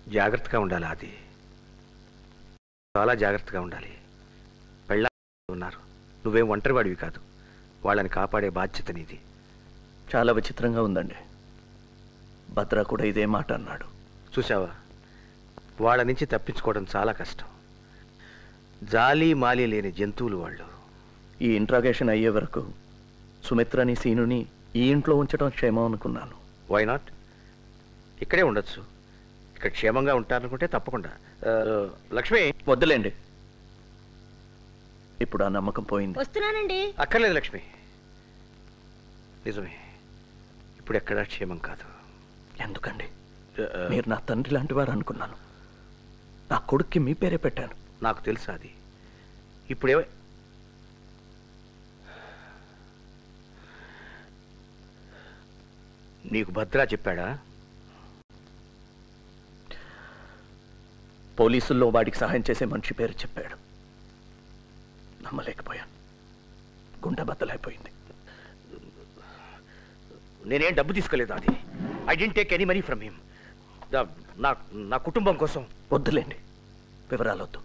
జాగ్రత్తగా ఉండాలి అది చాలా జాగ్రత్తగా ఉండాలి పెళ్ళ ఉన్నారు నువ్వేం ఒంటరివాడివి కాదు వాళ్ళని కాపాడే బాధ్యత నీది చాలా విచిత్రంగా ఉందండి భద్ర కూడా ఇదే మాట అన్నాడు చూసావా వాళ్ళ నుంచి తప్పించుకోవడం చాలా కష్టం జాలి మాలి లేని జంతువులు వాళ్ళు ఈ ఇంట్రాగేషన్ అయ్యే వరకు సుమిత్రని సీనుని ఈ ఇంట్లో ఉంచడం క్షేమం అనుకున్నాను వై నాట్ ఇక్కడే ఉండొచ్చు ఇక్కడ క్షేమంగా ఉంటారనుకుంటే తప్పకుండా ఆ, లక్ష్మి వద్దులేండి ఇప్పుడు ఆ నమ్మకం పోయింది వస్తున్నానండి అక్కర్లేదు లక్ష్మి నిజమే ఇప్పుడు ఎక్కడా క్షేమం కాదు ఎందుకండి ఆ, మీరు నా తండ్రి లాంటి వారు అనుకున్నాను నా కొడుక్కి మీ పేరే పెట్టాను నాకు తెలుసు అది ఇప్పుడే నీకు భద్రా చెప్పాడా పోలీసుల్లో వాడికి సహాయం చేసే మనిషి పేరు చెప్పాడు నమ్మలేకపోయాను గుండె బద్దలైపోయింది నేనేం డబ్బు తీసుకోలేదు అది I didn't take any money from him నా నా కుటుంబం కోసం వద్దులేండి వివరాలొద్దు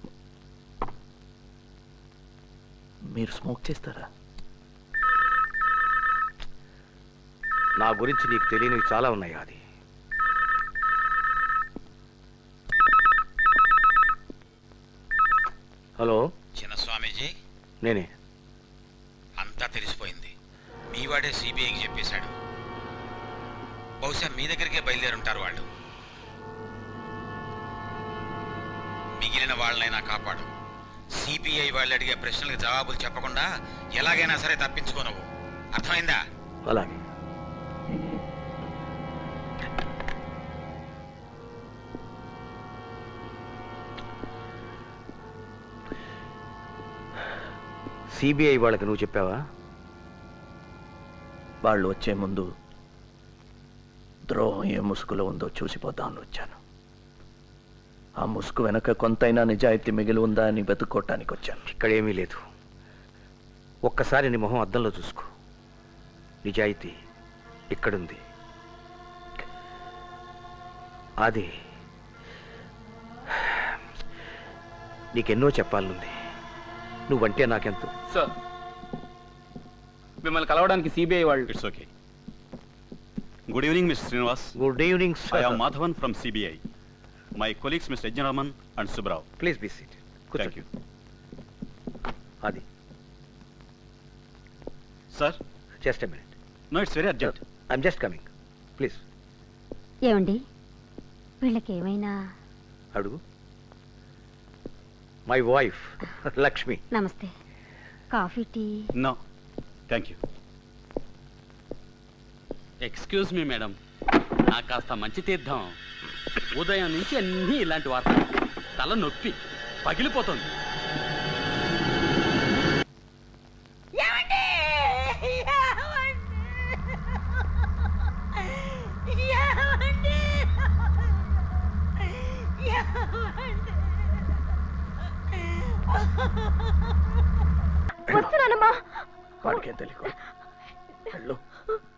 మీరు స్మోక్ చేస్తారా నా గురించి నీకు తెలియనివి చాలా ఉన్నాయి అది హలో చిన్న స్వామీజీ నేనే అంతా తెలిసిపోయింది మీ వాడే సిబిఐకి చెప్పేశాడు బహుశా మీ దగ్గరికే బయలుదేరుంటారు వాళ్ళు మిగిలిన వాళ్ళనైనా కాపాడు సిబిఐ వాళ్ళు అడిగే ప్రశ్నలకు జవాబులు చెప్పకుండా ఎలాగైనా సరే తప్పించుకోనవు అర్థమైందా అలాగే సిబిఐ వాళ్ళకి నువ్వు చెప్పావా వాళ్ళు వచ్చే ముందు ద్రోహం ఏ ముసుగులో ఉందో చూసిపోదామని వచ్చాను ఆ ముసుగు వెనక కొంతైనా నిజాయితీ మిగిలి ఉందా అని వెతుక్కోవటానికి వచ్చాను ఇక్కడేమీ లేదు ఒక్కసారి నీ మొహం అద్దంలో చూసుకో నిజాయితీ ఇక్కడుంది అది నీకెన్నో చెప్పాలనుంది నువ్వంటే నాకెంతో సార్ మిమ్మల్ని కలవడానికి సిబిఐ వాళ్ళు It's okay. Good evening, Mr. Srinivas. Good evening I am Madhavan from CBI. My colleagues, Mr. Ejnaraman and Subrao. Please be seat Thank you. అది Sir, just a minute no, it's very urgent. I'm just coming please ఏమండి వీళ్ళకి ఏమైనా అడుగు my wife Lakshmi నమస్తే coffee tea No, thank you. Excuse me madam నాకు కాస్త మంచి తీర్థం ఉదయం నుంచి అన్నీ ఇలాంటి వార్తలు తల నొప్పి పగిలిపోతుంది వస్తున్నానమ్మా వాడికేం తెలియదు వెళ్ళు